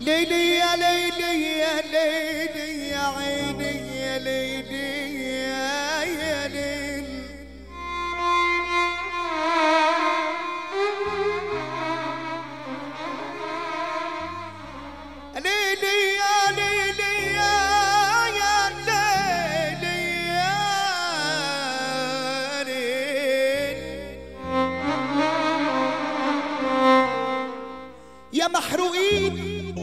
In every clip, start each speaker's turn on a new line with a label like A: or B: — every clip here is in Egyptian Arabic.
A: ليلي يا ليلي يا ليلي يا عيني يا ليلي يا يا ليل ليلي يا ليلي يا يا ليلي يا ليل يا محروقين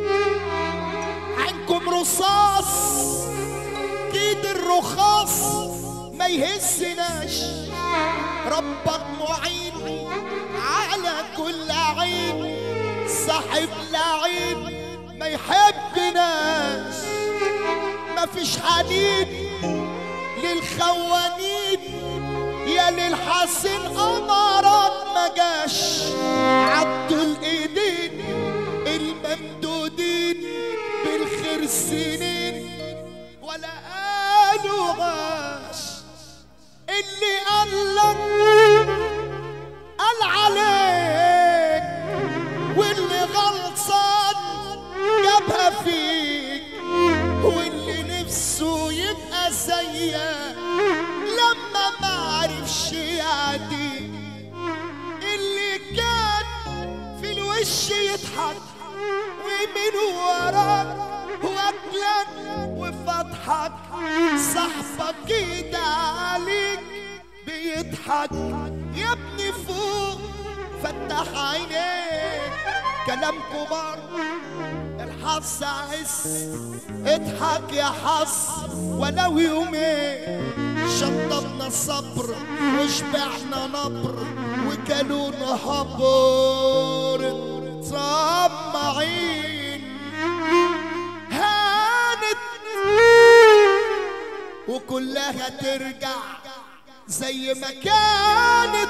A: عنكم رصاص كيد الرخاص ما يهزناش ربك معين على كل عين صاحب لعين ما يحبناش ما فيش حنين للخوانين يا للحسن قمرات ما جاش عضوا الايدين الممدودين بالخير سنين ولا قالوا غاش اللي قالك قال عليك واللي غلطان جابها فيك واللي نفسه يبقى زيك لما ما عرفش يعديك اللي كان في الوش يضحك ومن وراك واكلك وفتحك صاحبك كده عليك بيضحك يا ابني فوق فتح عينيك كلام كبار الحظ عز اضحك يا حظ ولو يومين شطبنا الصبر وشبعنا نبر وكلونا هبور طمعين هانت وكلها ترجع زي ما كانت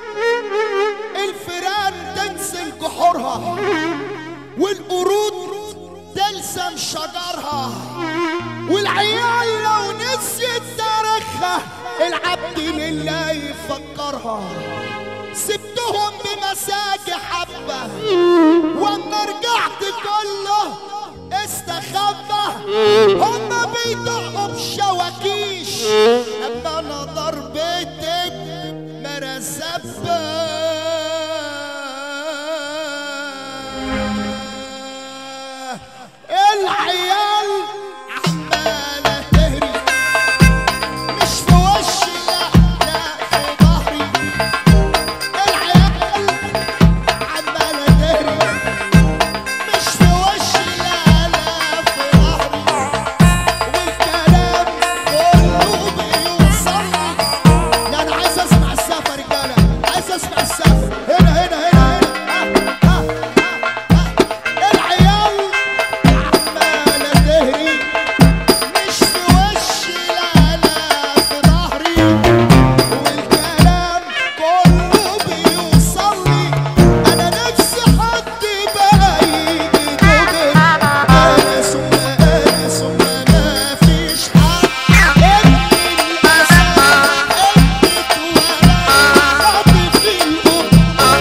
A: الفيران تنزل جحورها والقرود تلزم شجرها والعيال لو نسيت تاريخها العبد لله يفكرها سبتهم بمساجي حبة واما رجعت كله استخبى هما بيدقوا بشواكيش اما انا ضربتك مرزبة العيال عمالة تهري مش في وشي لا لا في ظهري العيال عمالة تهري مش في وشي لا لا في ظهري والكلام كله بيوصلني لا انا عايز اسمع السقف يا رجاله عايز اسمع السقف هنا هنا هنا هنا ها ها ها ها العيال عمالة تهري مش في وشي لا لا في ظهري والكلام كله بيوصلني انا نفسي حد بقى يجي دغري انا ثم انا ثم ما فيش حد ابن الاسد ابنت ولا خاطف الام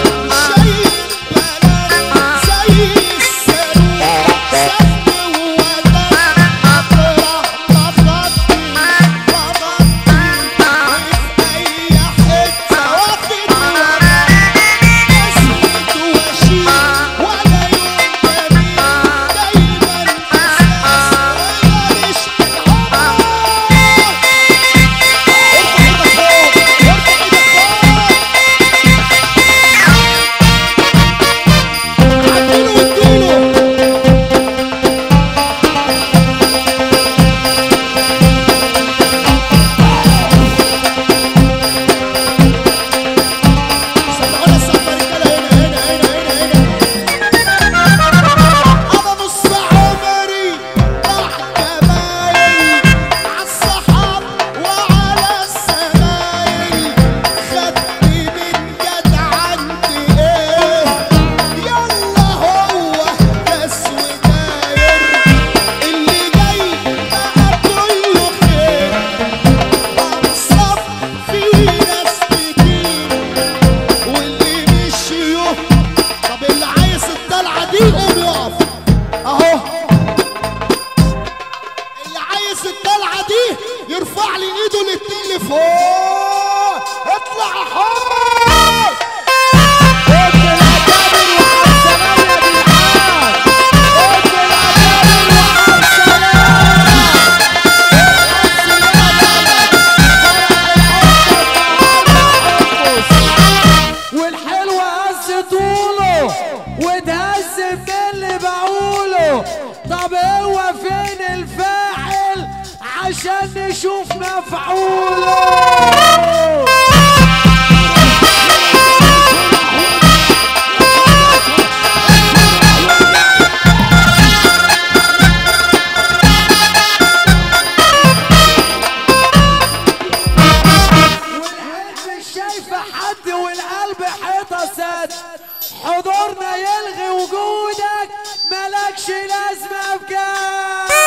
B: هز طوله وتهز في اللي بقوله طب هو فين الفاعل عشان نشوف مفعوله والعين مش شايفة حد والقلب حيطة سد حضورنا يلغي وجودك ملكش لازمة بجد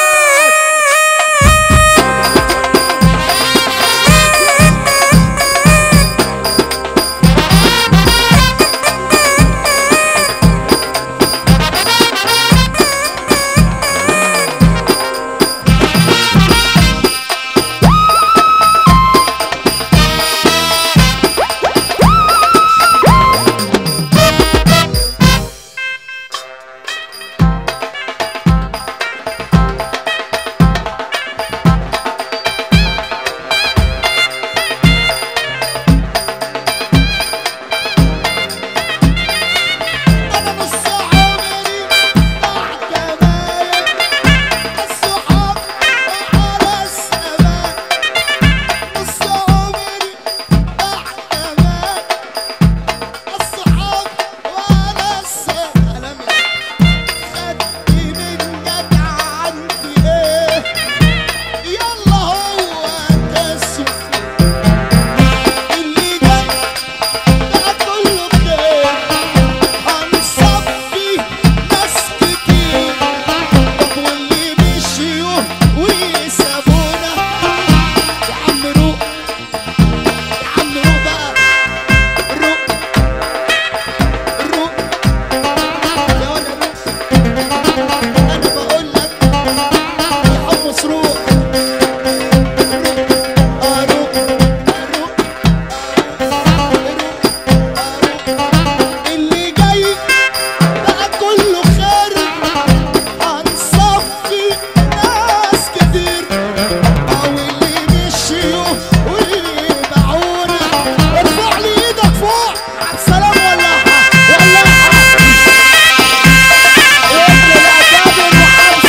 A: انا نص عمري مع جمالك الصحاب على السماء نص عمري مع جمالك الصحاب على السلام خدت منك عندي ايه يلا هو كسف اللي جاب ده كله خير هنصفي ناس كتير طب واللي مشيوا ويسابونا يا عم روق يا عم روق بقى روق روق يا ولا روق انا بقول لك يا حمص روق روق آه روق روق اللي جاي بقى كله خير هنصفي ناس كتير او اللي مشيوا ويبيعونا ارفع لي ايدك فوق عالسلام ولا ولا
B: ادي الأكابر وعب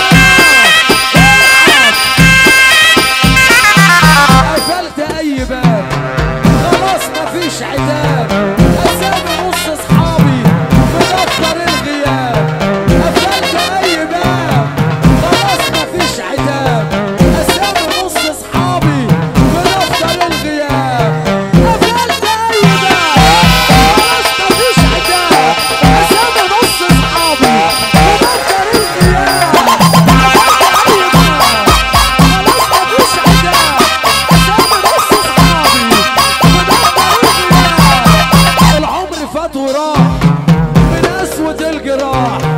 B: سلام قفلت أي باب خلاص مفيش عتاب أسامي نص أصحابي في دفتر الغياب قفلت أي باب خلاص مفيش عتاب أسامي نص أصحابي في دفتر الغياب قفلت أي باب خلاص مفيش عتاب أسامي نص أصحابي في دفتر الغياب خلاص مفيش عتاب أسامي نص أصحابي في دفتر الغياب العمر فات وراح من أسود الجراح